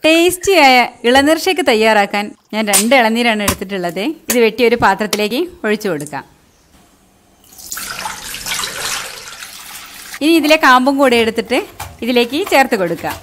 ടേസ്റ്റിയായ ഇളനീർ ഷേക്ക് തയ്യാറാക്കാൻ ഞാൻ രണ്ട് ഇളനീരാണ് എടുത്തിട്ടുള്ളത് ഇത് വെട്ടി ഒരു പാത്രത്തിലേക്ക് ഒഴിച്ചു കൊടുക്കാം ഇനി ഇതിലെ കാമ്പും കൂടെ എടുത്തിട്ട് ഇതിലേക്ക് ചേർത്ത് കൊടുക്കാം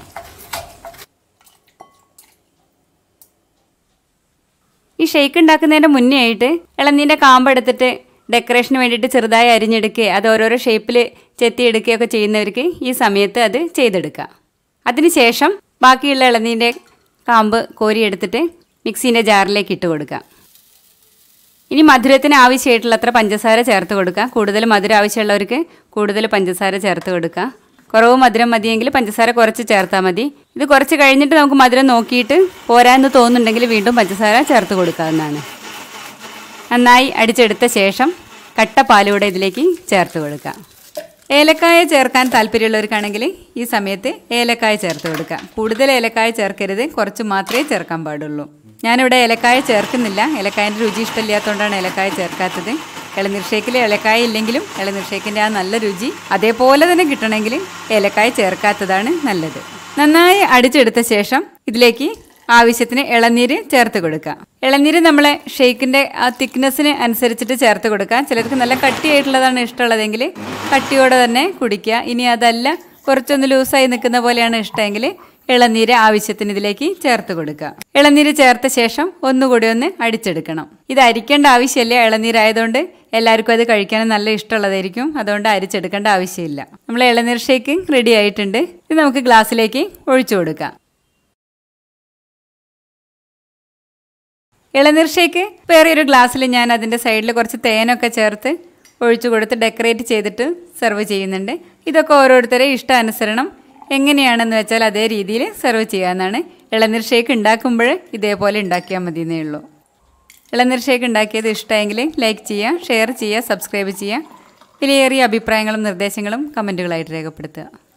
ഈ ഷേക്ക് ഉണ്ടാക്കുന്നതിൻ്റെ മുന്നേ ആയിട്ട് ഇളനീൻ്റെ കാമ്പ് എടുത്തിട്ട് ഡെക്കറേഷന് വേണ്ടിയിട്ട് ചെറുതായി അരിഞ്ഞെടുക്കുക അത് ഓരോരോ ഷേപ്പിൽ ചെത്തിയെടുക്കുകയൊക്കെ ചെയ്യുന്നവർക്ക് ഈ സമയത്ത് അത് ചെയ്തെടുക്കാം അതിനുശേഷം ബാക്കിയുള്ള ഇളനീൻ്റെ കാമ്പ് കോരിയെടുത്തിട്ട് മിക്സീൻ്റെ ജാറിലേക്ക് ഇട്ട് കൊടുക്കാം ഇനി മധുരത്തിന് ആവശ്യമായിട്ടുള്ളത്ര പഞ്ചസാര ചേർത്ത് കൊടുക്കുക കൂടുതൽ മധുരം ആവശ്യമുള്ളവർക്ക് കൂടുതൽ പഞ്ചസാര ചേർത്ത് കൊടുക്കുക കുറവ് മധുരം മതിയെങ്കിൽ പഞ്ചസാര കുറച്ച് ചേർത്താൽ മതി ഇത് കുറച്ച് കഴിഞ്ഞിട്ട് നമുക്ക് മധുരം നോക്കിയിട്ട് പോരാന്ന് തോന്നുന്നുണ്ടെങ്കിൽ വീണ്ടും പഞ്ചസാര ചേർത്ത് കൊടുക്കാവുന്നതാണ് നന്നായി അടിച്ചെടുത്ത ശേഷം കട്ട പാലൂടെ ഇതിലേക്ക് ചേർത്ത് കൊടുക്കാം ഏലക്കായ ചേർക്കാൻ താല്പര്യമുള്ളവർക്കാണെങ്കിൽ ഈ സമയത്ത് ഏലക്കായ ചേർത്ത് കൊടുക്കാം കൂടുതൽ ഏലക്കായ ചേർക്കരുത് കുറച്ച് മാത്രമേ ചേർക്കാൻ പാടുള്ളൂ ഞാനിവിടെ ഏലക്കായ ചേർക്കുന്നില്ല ഏലക്കായൻ്റെ രുചി ഇഷ്ടമില്ലാത്തതുകൊണ്ടാണ് ഏലക്കായ ചേർക്കാത്തത് ഇളനീർ ഷേക്കിൽ ഏലക്കായ ഇല്ലെങ്കിലും ഇളനീർ ഷേക്കിൻ്റെ ആ നല്ല രുചി അതേപോലെ തന്നെ കിട്ടണമെങ്കിൽ ഏലക്കായ ചേർക്കാത്തതാണ് നല്ലത് നന്നായി അടിച്ചെടുത്ത ശേഷം ഇതിലേക്ക് ആവശ്യത്തിന് ഇളനീര് ചേർത്ത് കൊടുക്കുക ഇളനീര് നമ്മളെ ഷേക്കിൻ്റെ ആ തിക്നെസ്സിന് അനുസരിച്ചിട്ട് ചേർത്ത് കൊടുക്കുക ചിലർക്ക് നല്ല കട്ടിയായിട്ടുള്ളതാണ് ഇഷ്ടമുള്ളതെങ്കിൽ കട്ടിയോടെ തന്നെ കുടിക്കുക ഇനി അതല്ല കുറച്ചൊന്ന് ലൂസായി നിൽക്കുന്ന പോലെയാണ് ഇഷ്ടമെങ്കിൽ ഇളനീര് ആവശ്യത്തിന് ഇതിലേക്ക് ചേർത്ത് കൊടുക്കുക ഇളനീര് ചേർത്ത ശേഷം ഒന്നുകൂടി ഒന്ന് അടിച്ചെടുക്കണം ഇത് അരിക്കേണ്ട ആവശ്യമില്ല ഇളനീരായതുകൊണ്ട് എല്ലാവർക്കും അത് കഴിക്കാൻ നല്ല ഇഷ്ടമുള്ളതായിരിക്കും അതുകൊണ്ട് അരിച്ചെടുക്കേണ്ട ആവശ്യമില്ല നമ്മൾ ഇളനീർ ഷേക്ക് റെഡി ആയിട്ടുണ്ട് ഇത് നമുക്ക് ഗ്ലാസ്സിലേക്ക് ഒഴിച്ചു കൊടുക്കാം ഇളനീർ ഷേക്ക് വേറെ ഒരു ഗ്ലാസ്സിൽ ഞാൻ അതിൻ്റെ സൈഡിൽ കുറച്ച് തേനൊക്കെ ചേർത്ത് ഒഴിച്ചു കൊടുത്ത് ഡെക്കറേറ്റ് ചെയ്തിട്ട് സെർവ് ചെയ്യുന്നുണ്ട് ഇതൊക്കെ ഓരോരുത്തരെ ഇഷ്ടാനുസരണം എങ്ങനെയാണെന്ന് വെച്ചാൽ അതേ രീതിയിൽ സെർവ് ചെയ്യാവുന്നതാണ് ഇളനീർ ഷേക്ക് ഉണ്ടാക്കുമ്പോൾ ഇതേപോലെ ഉണ്ടാക്കിയാൽ മതി എന്നേ ഉള്ളൂ ഇളനീർ ഷേക്ക് ഉണ്ടാക്കിയത് ഇഷ്ടമെങ്കിൽ ലൈക്ക് ചെയ്യുക ഷെയർ ചെയ്യുക സബ്സ്ക്രൈബ് ചെയ്യുക വിലയേറിയ അഭിപ്രായങ്ങളും നിർദ്ദേശങ്ങളും കമൻറ്റുകളായിട്ട് രേഖപ്പെടുത്തുക